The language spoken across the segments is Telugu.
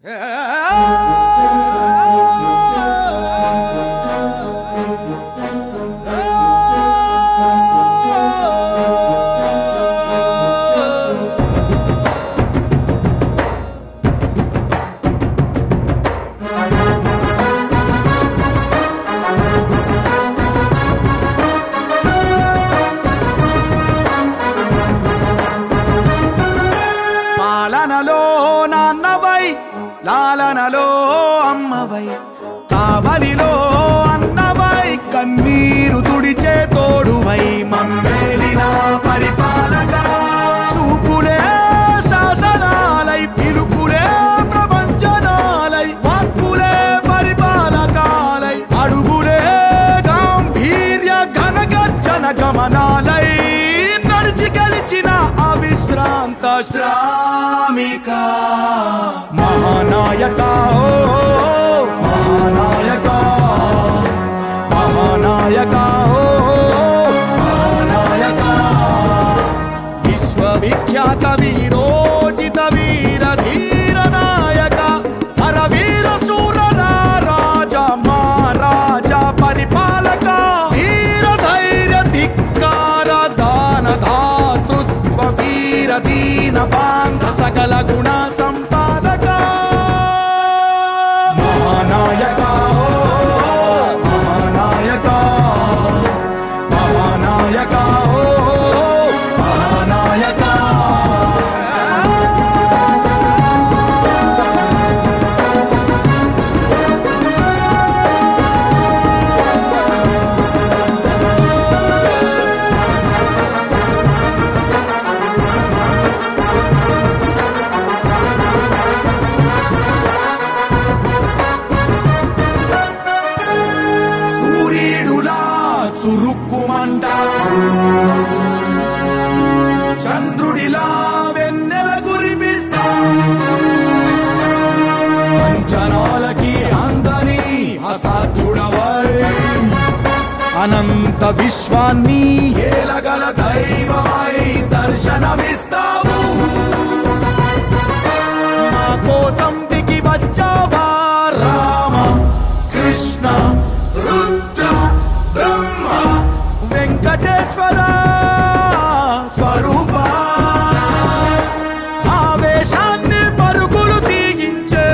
పాలనలో నాన్నవై లాలనలో అమ్మవై కావలిలో అన్నవై కన్నీరు తుడిచే తోడువై మమ్మేలిన పరిపాలక చూపులే శాసనాలై పిలుపులే ప్రపంచనాలై వాక్కులే పరిపాలకాలై అడుగులే గాంభీర్య ఘనగర్జన గమనాలై నడిచి గెలిచిన అవిశ్రాంత శ్రామిక మహానాయక ఓ, మహానాయక మహానాయక ఓ, మహానాయక విశ్వవిఖ్యాత వీరోచిత వీర ధీర నాయక హర వీర శూర రాజ మహారాజ పరిపాలక ధీర ధైర్య ధిక్కార దాన ధాతృత్వ వీర దీన బాంధ సకల గుణ సంపాదక మహానాయక ఓ, మహానాయక మహానాయక ఓ, మహానాయక సూర్యుడులా చురుక్కుమంట చంద్రుడిలా వెన్నెల కురిపిస్తా అంచనాలకి అందని అసాధ్యుడవై అనంత విశ్వాన్ని ఏలగల దైవమై దర్శనమిస్తావు మా కోసం దిగి వచ్చావా రామ కృష్ణ రుద్ర బ్రహ్మ వెంకటేశ్వర స్వరూప ఆవేశాన్ని పరుగులు తీయించే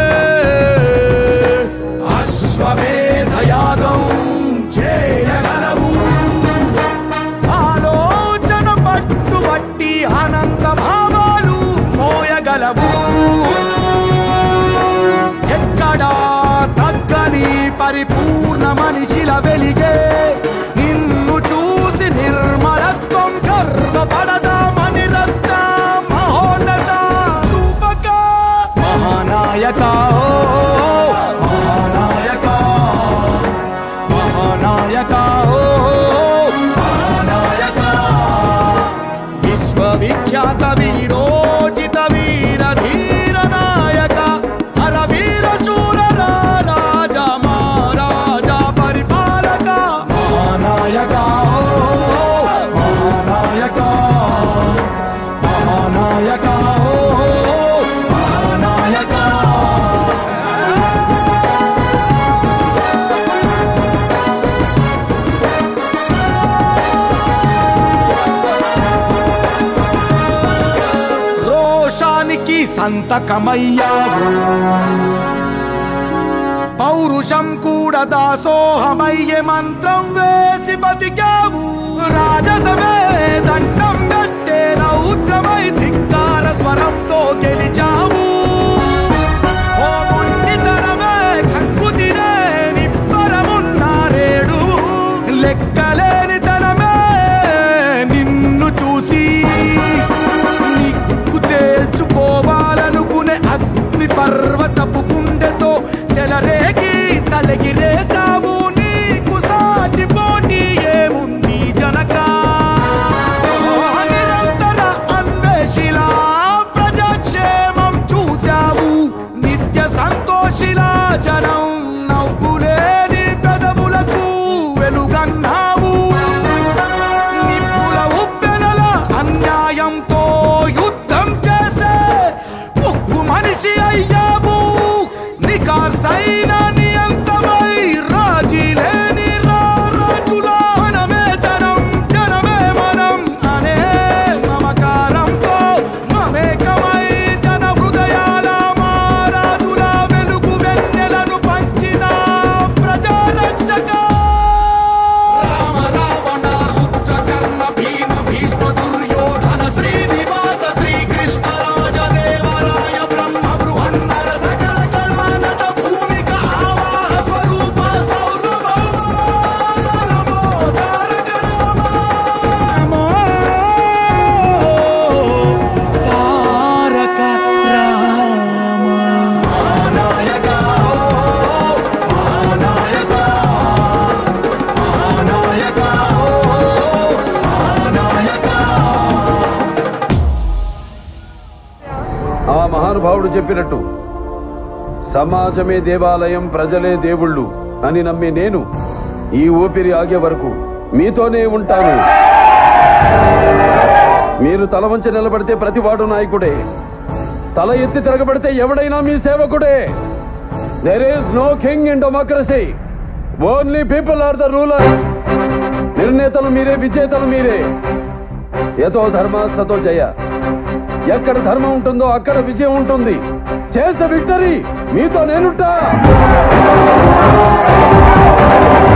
అశ్వమేధ యాగం చేయగలవు ఆలోచన పట్టుబట్టి అనంత భావాలు మోయగలవు ఎక్కడా తగ్గని పరిపూర్ణ మనిషిల వెలిగే నిన్ను చూసి నిర్మలత్వం గర్వపడదామని రత్న మహోన్నత రూపక మహానాయక ఓ, మహానాయక మహానాయక ఓ, మహానాయక విశ్వవిఖ్యాత వీరోచిత వీర ధీర నాయక హర వీర శూర రాజ మహారాజ పరిపాలక మహానాయక ఓ, మహానాయక మహానాయక ఓ, మహానాయక రోషానికి సంతకమయ్యావు పౌరుషం కూడా దాసోహమయ్యే మంత్రం వేసి బతికావు రాజసమే దండం పెట్టే రౌద్రమై ధిక్కార స్వరంతో గెలిచావు ఓ మొండితనమే కంగు తినే నిబ్బరమున్నారేడు లెక్కలేని తనమే నిన్ను చూసి నిక్కు తేల్చుకోవాలనుకునే అగ్ని పర్వతపు గుండెతో చెలరేగి తలగిరేసావు నీకు సాటి పోటీ ఏముంది జనక నిరంతర అన్వేషిలా ప్రజాక్షేమం చూశావు నిత్య సంతోషిలా జనం నవ్వులేని పెదవులకు వెలుగన్నావు నిప్పుల ఉప్పెనల అన్యాయంతో యుద్ధం చేసే ఉక్కు మనిషి అయ్యావు చెప్పినట్టు సమాజమే దేవాలయం ప్రజలే దేవుళ్ళు అని నమ్మే నేను ఈ ఊపిరి ఆగే వరకు మీతోనే ఉంటాను మీరు తల వంచి నిలబడితే ప్రతివాడు నాయకుడే తల ఎత్తి తిరగబడితే ఎవడైనా మీ సేవకుడే there is no king in democracy only people are the rulers నిర్ణేతలు మీరే విజేతలు మీరే యతో ధర్మాస్థతో జయ ఎక్కడ ధర్మం ఉంటుందో అక్కడ విజయం ఉంటుంది చేస్తే విక్టరీ మీతో నేనుంటా